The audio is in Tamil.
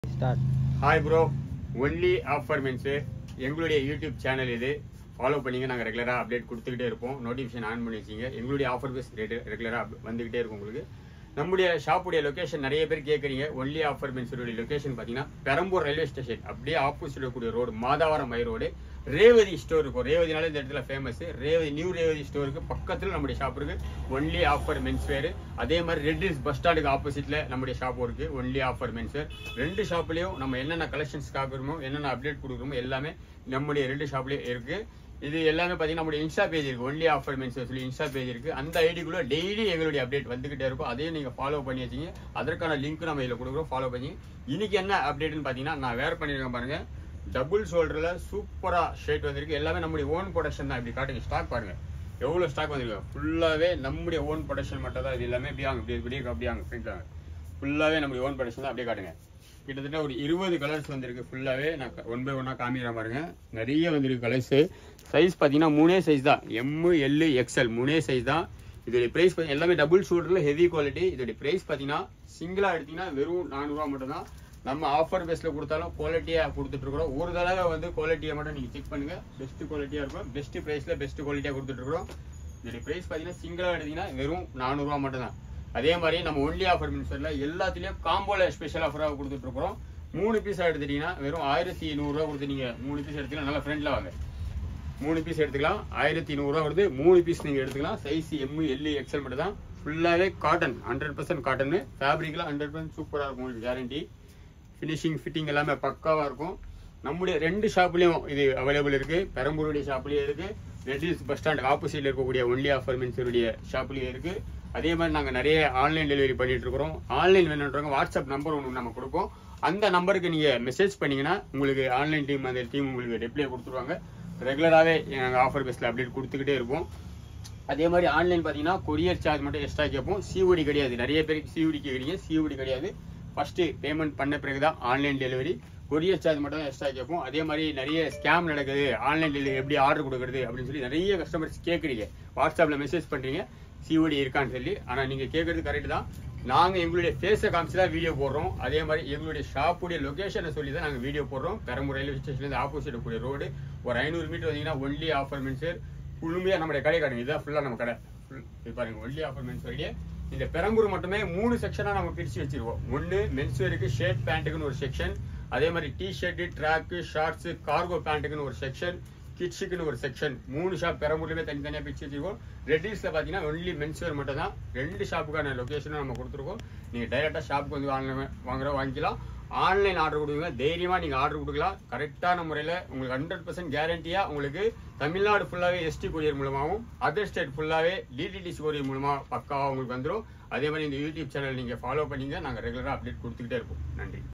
start hi bro only offer mens எங்களுடைய யூடியூப் சேனல் இது ஃபாலோ பண்ணிங்க நாங்கள் ரெகுலராக அப்டேட் கொடுத்துக்கிட்டே இருப்போம் நோட்டிஃபிகேஷன் ஆன் பண்ணி வச்சிங்க எங்களுடைய ஆஃபர் பேஸ் ரேட்டு ரெகுலராக வந்துக்கிட்டே இருக்கும் உங்களுக்கு நம்முடைய ஷாப்புடைய லொகேஷன் நிறைய பேர் கேட்குறீங்க ஒன்லி ஆஃபர் மென்ஸுடைய லொகேஷன் பார்த்தீங்கன்னா பெரம்பூர் ரயில்வே ஸ்டேஷன் அப்படியே ஆப்போசிட் இருக்கக்கூடிய road Madhavaram main road Revathi store இருக்கும் ரேவதினால இந்த இடத்துல ஃபேமஸ் ரேவதி நியூ ரேவதி ஸ்டோருக்கு பக்கத்தில் நம்முடைய ஷாப் இருக்கு ஒன்லி ஆஃபர் மென்ஸ் வேர் அதே மாதிரி ரெட் ஹில்ஸ் பஸ் ஸ்டாண்டுக்கு ஆப்போசிட்ல நம்முடைய ஷாப் இருக்கு ஒன்லி ஆஃபர் மென்ஸ் வேர் ரெண்டு ஷாப்லயும் நம்ம என்னென்ன கலெக்ஷன்ஸ் காக்குறோமோ என்னென்ன அப்டேட் கொடுக்குறோமோ எல்லாமே நம்முடைய ரெண்டு ஷாப்லயும் இருக்கு இது எல்லாமே பார்த்தீங்கன்னா நம்முடைய இன்ஸ்டா பேஜ் இருக்கு ஒன்லி ஆஃபர் மென்ஸ் சொல்லி இன்ஸ்டா பேஜ் இருக்கு அந்த ஐடிக்குள்ள டெய்லி எங்களுடைய அப்டேட் வந்துகிட்டே இருக்கும் அதையும் நீங்க ஃபாலோ பண்ணி வச்சீங்க அதற்கான லிங்க் நம்ம இதில் கொடுக்குறோம் ஃபாலோ பண்ணி இன்னைக்கு என்ன அப்டேட்னு பார்த்தீங்கன்னா நான் வேர் பண்ணியிருக்கேன் பாருங்க டபுள் ஷோல்டர்ல சூப்பரா ஷர்ட் வந்திருக்கு எல்லாமே நம்முடைய ஓன் ப்ரொடக்ஷன் தான் இப்படி காட்டுங்க ஸ்டாக் பாருங்க எவ்வளவு ஸ்டாக் வந்திருக்கு ஃபுல்லாவே நம்முடைய ஓன் ப்ரொடக்ஷன் மட்டும் தான் இது எல்லாமே இப்படி வாங்க இப்படி இப்படி அப்படி வாங்க ஃப்ரெண்ட் வாங்க ஃபுல்லாவே நம்முடைய ஓன் ப்ரொடக்ஷன் தான் அப்படியே காட்டுங்க கிட்டத்தட்ட ஒரு இருபது கலர்ஸ் வந்திருக்கு ஃபுல்லாவே நான் ஒன் பை ஒன்னா காமிக்கிறேன் பாருங்க நிறைய வந்திருக்கு கலர்ஸ் சைஸ் பார்த்தீங்கன்னா மூணே சைஸ் தான் எம் எல் எக்ஸ்எல் மூணே சைஸ் தான் இதோட பிரைஸ் எல்லாமே டபுள் ஷூட்டர்ல ஹெவி குவாலிட்டி இதோட பிரைஸ் பார்த்தீங்கன்னா சிங்கிளா எடுத்தீங்கன்னா வெறும் நானூறுரூவா மட்டும் தான் நம்ம ஆஃபர் பேஸ்ல கொடுத்தாலும் குவாலிட்டியா கொடுத்துட்டு இருக்கிறோம் ஒரு தடவை வந்து குவாலிட்டியை மட்டும் நீங்க செக் பண்ணுங்க பெஸ்ட் குவாலிட்டியா இருக்கும் பெஸ்ட் பிரைஸ்ல பெஸ்ட் குவாலிட்டியா கொடுத்துட்டு இருக்கிறோம் இதோட பிரைஸ் பார்த்தீங்கன்னா சிங்கிளா எடுத்தீங்கன்னா வெறும் நானூறுரூவா மட்டும் தான் அதே மாதிரி நம்ம ஒன்லி ஆஃபர் மின்சர்ல எல்லாத்துலயும் காம்போல ஸ்பெஷல் ஆஃபராக கொடுத்துட்டு இருக்கிறோம் மூணு பீஸ் எடுத்துட்டீங்கன்னா வெறும் ஆயிரத்தி நூறுரூவா கொடுத்து நீங்க மூணு பீஸ் எடுத்துக்கலாம் நல்லா ஃப்ரெண்ட்ல வாங்க மூணு பீஸ் எடுத்துக்கலாம் ஆயிரத்தி நூறுரூவா வருது மூணு பீஸ் நீங்க எடுத்துக்கலாம் சைஸ் எம் எல் எக்ஸல் மட்டும் தான் ஃபுல்லாவே காட்டன் ஹண்ட்ரட் பர்சன்ட் காட்டன் ஃபேப்ரிக்லாம் ஹண்ட்ரட் பர்சன்ட் சூப்பரா இருக்கும் உங்களுக்கு கேரண்டி ஃபினிஷிங் ஃபிட்டிங் எல்லாமே பக்காவா இருக்கும் நம்முடைய ரெண்டு ஷாப்லயும் இது அவைலபிள் இருக்கு பெரம்பூருடைய ஷாப்லயும் இருக்கு ரெட் ஹில்ஸ் பஸ் ஸ்டாண்ட் ஆப்போசிட்ல இருக்கக்கூடிய ஒன்லி ஆஃபர் மென்ஸருடைய ஷாப்லயும் இருக்கு அதே மாதிரி நாங்க நிறைய ஆன்லைன் டெலிவரி பண்ணிட்டு இருக்கிறோம் ஆன்லைன் வேணுன்றவங்க வாட்ஸ்அப் நம்பர் ஒன்று நம்ம கொடுப்போம் அந்த நம்பருக்கு நீங்க மெசேஜ் பண்ணீங்கன்னா உங்களுக்கு ஆன்லைன் டீம் அந்த டீம் உங்களுக்கு ரிப்ளை கொடுத்துருவாங்க ரெகுலராகவே நாங்கள் ஆஃபர் பேஸில் அப்டேட் கொடுத்துக்கிட்டே இருப்போம் அதே மாதிரி ஆன்லைன் பார்த்தீங்கன்னா கொரியர் சார்ஜ் மட்டும் எக்ஸ்ட்ரா கேட்போம் சிஓடி கிடையாது நிறைய பேருக்கு சிஓடி கேட்குறீங்க சிஓடி கிடையாது ஃபர்ஸ்ட் பேமெண்ட் பண்ண பிறகு தான் ஆன்லைன் டெலிவரி கொரியர் சார்ஜ் மட்டும் தான் எக்ஸ்ட்ரா கேட்போம் அதே மாதிரி நிறைய ஸ்கேம் நடக்குது ஆன்லைன் டெலிவரி எப்படி ஆர்டர் கொடுக்குறது அப்படின்னு சொல்லி நிறைய கஸ்டமர்ஸ் கேட்குறீங்க வாட்ஸ்அப்பில் மெசேஜ் பண்ணுறீங்க சிஓடி இருக்கான்னு சொல்லி ஆனால் நீங்கள் கேட்குறது கரெக்ட் தான் நாங்கள் எங்களுடைய ஃபேஸை காமிச்சு தான் வீடியோ போடுறோம் அதே மாதிரி எங்களுடைய ஷாப்புடைய லொகேஷனை சொல்லி தான் நாங்கள் வீடியோ போடுறோம் பெரம்பூர் ரயில்வே ஸ்டேஷன்லேருந்து ஆப்போசிட் கூடிய ரோடு ஒரு ஐநூறு மீட்டர் வந்தீங்கன்னா ஒன்லி ஆஃபர் மென்சர் முழுமையாக நம்மளுடைய கடை காட்டுங்க இதுதான் ஃபுல்லாக நம்ம கடை Full- இது பாருங்க ஒன்லி ஆஃபர் மென்ஸ் வரையே இந்த பெரம்பூர் மட்டுமே மூணு செக்ஷனாக நம்ம பிரித்து வச்சிருக்கோம் ஒன்று மென்ஸ்வேருக்கு ஷர்ட் பேண்ட்டுக்குன்னு ஒரு செக்ஷன் அதே மாதிரி T shirt track shorts cargo பேண்ட்டுக்குன்னு ஒரு செக்ஷன் கிட்ஸுக்குன்னு ஒரு செக்ஷன் மூணு ஷாப் பெரம்பூர்லேயுமே தனித்தனியாக பிரிச்சு வச்சிருக்கோம் ரெட்டிஸில் பார்த்தீங்கன்னா ஒன்லி மென்ஸ்வேர் மட்டும் தான் ரெண்டு ஷாப்புக்கான லொக்கேஷனும் நம்ம கொடுத்துருக்கோம் நீங்கள் டைரெக்டாக ஷாப்புக்கு வந்து வாங்க வாங்குற வாங்கிக்கலாம் ஆன்லைன் ஆர்டர் கொடுங்க தைரியமா நீங்க ஆர்டர் கொடுக்கலாம் கரெக்டான முறையில உங்களுக்கு ஹண்ட்ரட் பர்சன்ட் கேரண்டியா உங்களுக்கு தமிழ்நாடு ஃபுல்லாவே எஸ்டி கொரியர் மூலமாகவும் அதர் ஸ்டேட் ஃபுல்லாவே டிடிடிசி கொரியர் மூலமா பக்காவா உங்களுக்கு வந்துரும் அதே மாதிரி இந்த யூடியூப் சேனல் நீங்க ஃபாலோ பண்ணீங்க நாங்க ரெகுலரா அப்டேட் கொடுத்துக்கிட்டே இருப்போம் நன்றி